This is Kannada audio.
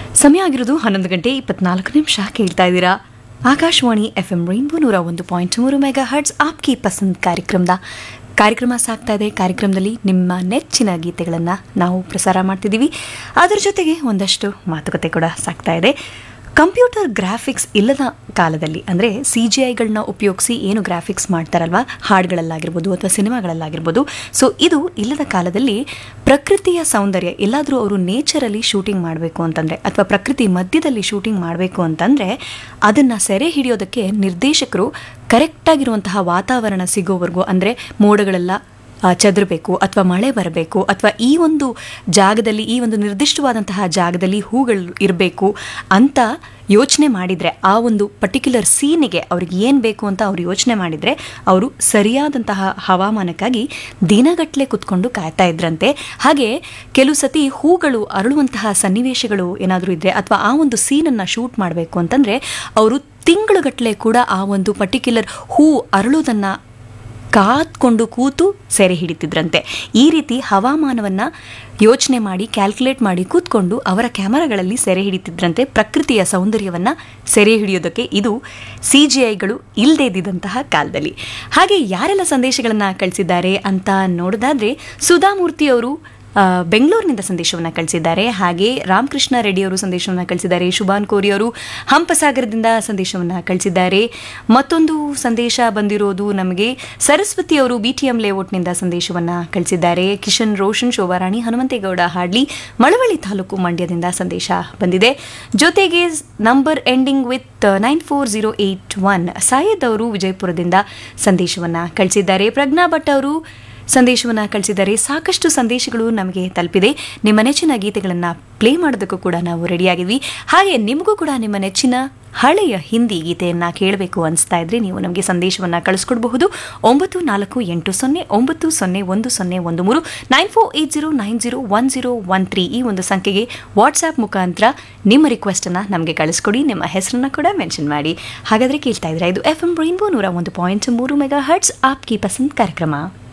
ಸಮಯ ಆಗಿರೋದು ಹನ್ನೊಂದು ಗಂಟೆ ಇಪ್ಪತ್ನಾಲ್ಕು ನಿಮಿಷ ಕೇಳ್ತಾ ಇದ್ದೀರಾ ಆಕಾಶವಾಣಿ ಎಫ್ ಎಂ ರೈನ್ಬೋ ನೂರ ಒಂದು ಪಾಯಿಂಟ್ ಮೂರು ಮೆಗಾ ಹರ್ಟ್ಸ್ ಆಪ್ಕಿ ಪಸಂದ್ ಕಾರ್ಯಕ್ರಮದ ಕಾರ್ಯಕ್ರಮ ಸಾಗ್ತಾ ಇದೆ ಕಾರ್ಯಕ್ರಮದಲ್ಲಿ ನಿಮ್ಮ ನೆಚ್ಚಿನ ಗೀತೆಗಳನ್ನು ನಾವು ಪ್ರಸಾರ ಮಾಡ್ತಿದ್ದೀವಿ ಅದರ ಜೊತೆಗೆ ಒಂದಷ್ಟು ಮಾತುಕತೆ ಕೂಡ ಸಾಗ್ತಾ ಇದೆ ಕಂಪ್ಯೂಟರ್ ಗ್ರಾಫಿಕ್ಸ್ ಇಲ್ಲದ ಕಾಲದಲ್ಲಿ ಅಂದರೆ ಸಿ ಜಿ ಐಗಳನ್ನ ಉಪಯೋಗಿಸಿ ಏನು ಗ್ರಾಫಿಕ್ಸ್ ಮಾಡ್ತಾರಲ್ವ ಹಾಡುಗಳಲ್ಲಾಗಿರ್ಬೋದು ಅಥವಾ ಸಿನಿಮಾಗಳಲ್ಲಾಗಿರ್ಬೋದು ಸೊ ಇದು ಇಲ್ಲದ ಕಾಲದಲ್ಲಿ ಪ್ರಕೃತಿಯ ಸೌಂದರ್ಯ ಎಲ್ಲಾದರೂ ಅವರು ನೇಚರಲ್ಲಿ ಶೂಟಿಂಗ್ ಮಾಡಬೇಕು ಅಂತಂದರೆ ಅಥವಾ ಪ್ರಕೃತಿ ಮಧ್ಯದಲ್ಲಿ ಶೂಟಿಂಗ್ ಮಾಡಬೇಕು ಅಂತಂದರೆ ಅದನ್ನು ಸೆರೆ ಹಿಡಿಯೋದಕ್ಕೆ ನಿರ್ದೇಶಕರು ಕರೆಕ್ಟಾಗಿರುವಂತಹ ವಾತಾವರಣ ಸಿಗೋವರೆಗೂ ಅಂದರೆ ಮೋಡಗಳೆಲ್ಲ ಚದರಬೇಕು ಅಥವಾ ಮಳೆ ಬರಬೇಕು ಅಥವಾ ಈ ಒಂದು ಜಾಗದಲ್ಲಿ ಈ ಒಂದು ನಿರ್ದಿಷ್ಟವಾದಂತಹ ಜಾಗದಲ್ಲಿ ಹೂಗಳು ಇರಬೇಕು ಅಂತ ಯೋಚನೆ ಮಾಡಿದರೆ ಆ ಒಂದು ಪರ್ಟಿಕ್ಯುಲರ್ ಸೀನಿಗೆ ಅವ್ರಿಗೆ ಏನು ಬೇಕು ಅಂತ ಅವ್ರು ಯೋಚನೆ ಮಾಡಿದರೆ ಅವರು ಸರಿಯಾದಂತಹ ಹವಾಮಾನಕ್ಕಾಗಿ ದಿನಗಟ್ಟಲೆ ಕುತ್ಕೊಂಡು ಕಾಯ್ತಾ ಇದ್ರಂತೆ ಹಾಗೆ ಕೆಲವು ಸತಿ ಹೂಗಳು ಅರಳುವಂತಹ ಸನ್ನಿವೇಶಗಳು ಏನಾದರೂ ಇದ್ದರೆ ಅಥವಾ ಆ ಒಂದು ಸೀನನ್ನು ಶೂಟ್ ಮಾಡಬೇಕು ಅಂತಂದರೆ ಅವರು ತಿಂಗಳುಗಟ್ಟಲೆ ಕೂಡ ಆ ಒಂದು ಪರ್ಟಿಕ್ಯುಲರ್ ಹೂ ಅರಳೋದನ್ನು ಕಾತ್ಕೊಂಡು ಕೂತು ಸೆರೆ ಹಿಡಿತಿದ್ರಂತೆ ಈ ರೀತಿ ಹವಾಮಾನವನ್ನು ಯೋಚನೆ ಮಾಡಿ ಕ್ಯಾಲ್ಕುಲೇಟ್ ಮಾಡಿ ಕೂತ್ಕೊಂಡು ಅವರ ಕ್ಯಾಮರಾಗಳಲ್ಲಿ ಸೆರೆ ಹಿಡಿತಿದ್ರಂತೆ ಪ್ರಕೃತಿಯ ಸೌಂದರ್ಯವನ್ನು ಸೆರೆ ಹಿಡಿಯೋದಕ್ಕೆ ಇದು ಸಿ ಜಿ ಐಗಳು ಇಲ್ಲದೇ ಇದ್ದಿದ್ದಂತಹ ಕಾಲದಲ್ಲಿ ಹಾಗೆ ಯಾರೆಲ್ಲ ಸಂದೇಶಗಳನ್ನು ಕಳಿಸಿದ್ದಾರೆ ಅಂತ ನೋಡೋದಾದ್ರೆ ಸುಧಾಮೂರ್ತಿಯವರು ಬೆಂಗಳೂರಿನಿಂದ ಸಂದೇಶವನ್ನು ಕಳಿಸಿದ್ದಾರೆ ಹಾಗೆ ರಾಮಕೃಷ್ಣ ರೆಡ್ಡಿ ಅವರು ಸಂದೇಶವನ್ನು ಕಳಿಸಿದ್ದಾರೆ ಶುಭಾನ್ ಕೋರಿ ಅವರು ಹಂಪಸಾಗರದಿಂದ ಸಂದೇಶವನ್ನು ಕಳಿಸಿದ್ದಾರೆ ಮತ್ತೊಂದು ಸಂದೇಶ ಬಂದಿರೋದು ನಮಗೆ ಸರಸ್ವತಿ ಅವರು ಬಿ ಟಿ ಎಂ ಲೇಔಟ್ನಿಂದ ಸಂದೇಶವನ್ನು ಕಳಿಸಿದ್ದಾರೆ ಕಿಶನ್ ರೋಷನ್ ಶೋಭಾರಾಣಿ ಹನುಮಂತೇಗೌಡ ಹಾಡ್ಲಿ ಮಳವಳ್ಳಿ ತಾಲೂಕು ಮಂಡ್ಯದಿಂದ ಸಂದೇಶ ಬಂದಿದೆ ಜೊತೆಗೆ number ending with nine four zero eight one Syed ಅವರು ವಿಜಯಪುರದಿಂದ ಸಂದೇಶವನ್ನು ಕಳಿಸಿದ್ದಾರೆ ಪ್ರಜ್ಞಾ ಭಟ್ ಅವರು ಸಂದೇಶವನ್ನು ಕಳಿಸಿದ್ದಾರೆ ಸಾಕಷ್ಟು ಸಂದೇಶಗಳು ನಮಗೆ ತಲುಪಿದೆ ನಿಮ್ಮ ನೆಚ್ಚಿನ ಗೀತೆಗಳನ್ನು ಪ್ಲೇ ಮಾಡೋದಕ್ಕೂ ಕೂಡ ನಾವು ರೆಡಿಯಾಗಿದ್ವಿ ಹಾಗೆ ನಿಮಗೂ ಕೂಡ ನಿಮ್ಮ ನೆಚ್ಚಿನ ಹಳೆಯ ಹಿಂದಿ ಗೀತೆಯನ್ನು ಕೇಳಬೇಕು ಅನಿಸ್ತಾ ಇದ್ರೆ ನೀವು ನಮಗೆ ಸಂದೇಶವನ್ನು ಕಳಿಸ್ಕೊಡ್ಬಹುದು ಒಂಬತ್ತು ನಾಲ್ಕು ಎಂಟು ಸೊನ್ನೆ ಒಂಬತ್ತು ಸೊನ್ನೆ ಒಂದು ಸೊನ್ನೆ ಒಂದು ಮೂರು nine four eight zero nine zero one zero one three ಈ ಒಂದು ಸಂಖ್ಯೆಗೆ ವಾಟ್ಸ್ಆ್ಯಪ್ ಮುಖಾಂತರ ನಿಮ್ಮ ರಿಕ್ವೆಸ್ಟನ್ನು ನಮಗೆ ಕಳಿಸ್ಕೊಡಿ ನಿಮ್ಮ ಹೆಸರನ್ನು ಕೂಡ ಮೆನ್ಷನ್ ಮಾಡಿ ಹಾಗಾದರೆ ಕೇಳ್ತಾ ಇದ್ರೆ ಇದು ಎಫ್ ಎಂ ರೈನ್ಬೋ ನೂರ ಒಂದು ಪಾಯಿಂಟ್ ಮೂರು ಮೆಗಾ ಹರ್ಟ್ಸ್ ಆಪ್ಕಿ ಪಸಂದ್ ಕಾರ್ಯಕ್ರಮ